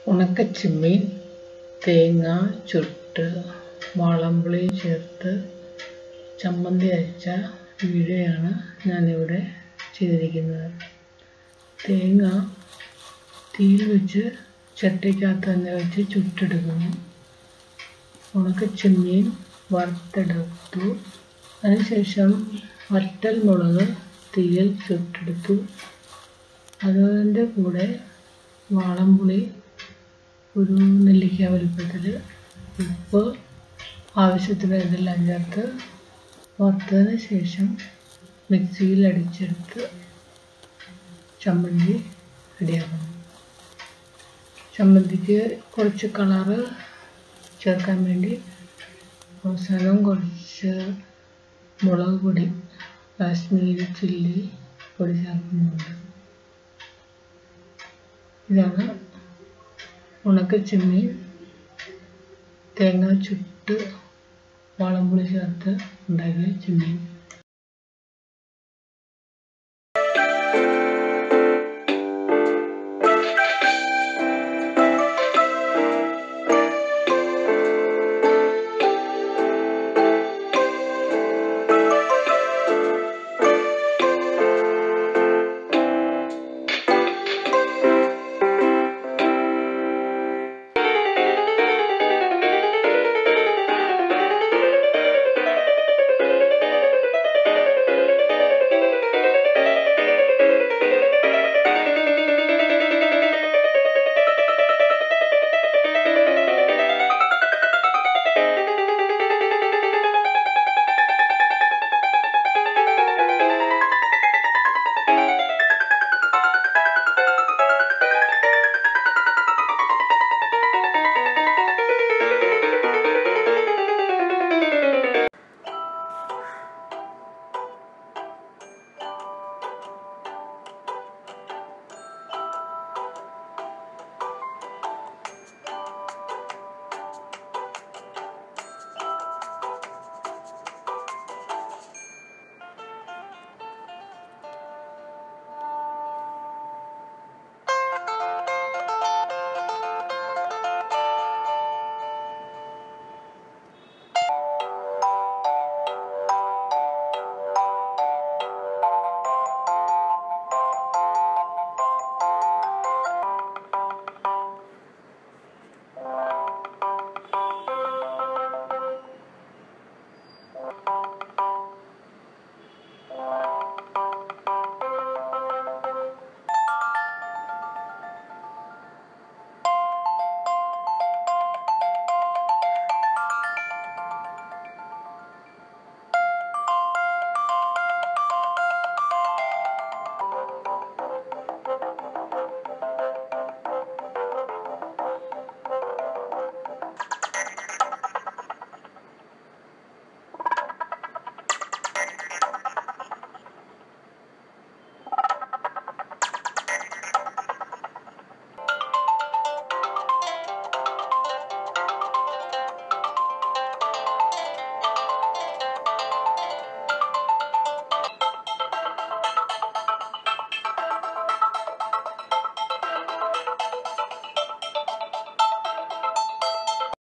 ഉണക്കച്ചിമ്മീൻ തേങ്ങ ചുട്ട് വാളംപുളി ചേർത്ത് ചമ്മന്തി അരച്ച വീഡിയോയാണ് ഞാനിവിടെ ചെയ്തിരിക്കുന്നത് തേങ്ങ തീയിൽ വെച്ച് ചട്ടിക്കകത്ത് തന്നെ വെച്ച് ചുട്ടെടുക്കുന്നു ഉണക്കച്ചിമ്മീൻ വറുത്തെടുത്തു അതിനുശേഷം വറ്റൽ മുളക് തീയിൽ ചുട്ടെടുത്തു അതിൻ്റെ കൂടെ വാളംപുളി ഒരു നെല്ലിക്ക വലുപ്പത്തിൽ ഉപ്പ് ആവശ്യത്തിന് ഇതെല്ലാം ചേർത്ത് വറുത്തതിന് ശേഷം മിക്സിയിൽ അടിച്ചെടുത്ത് ചമ്മന്തി റെഡിയാക്കണം ചമ്മന്തിക്ക് കുറച്ച് കളറ് ചേർക്കാൻ വേണ്ടി അവസാനം കുറച്ച് മുളക് പൊടി കാശ്മീരി ചില്ലി പൊടി ചേർക്കുന്നുണ്ട് ഇതാണ് ഉണക്കച്ചിമ്മീൻ തേങ്ങ ചുട്ട് വാളംപുളി ചേർത്ത് ഉണ്ടാക്കിയ ചിമ്മീൻ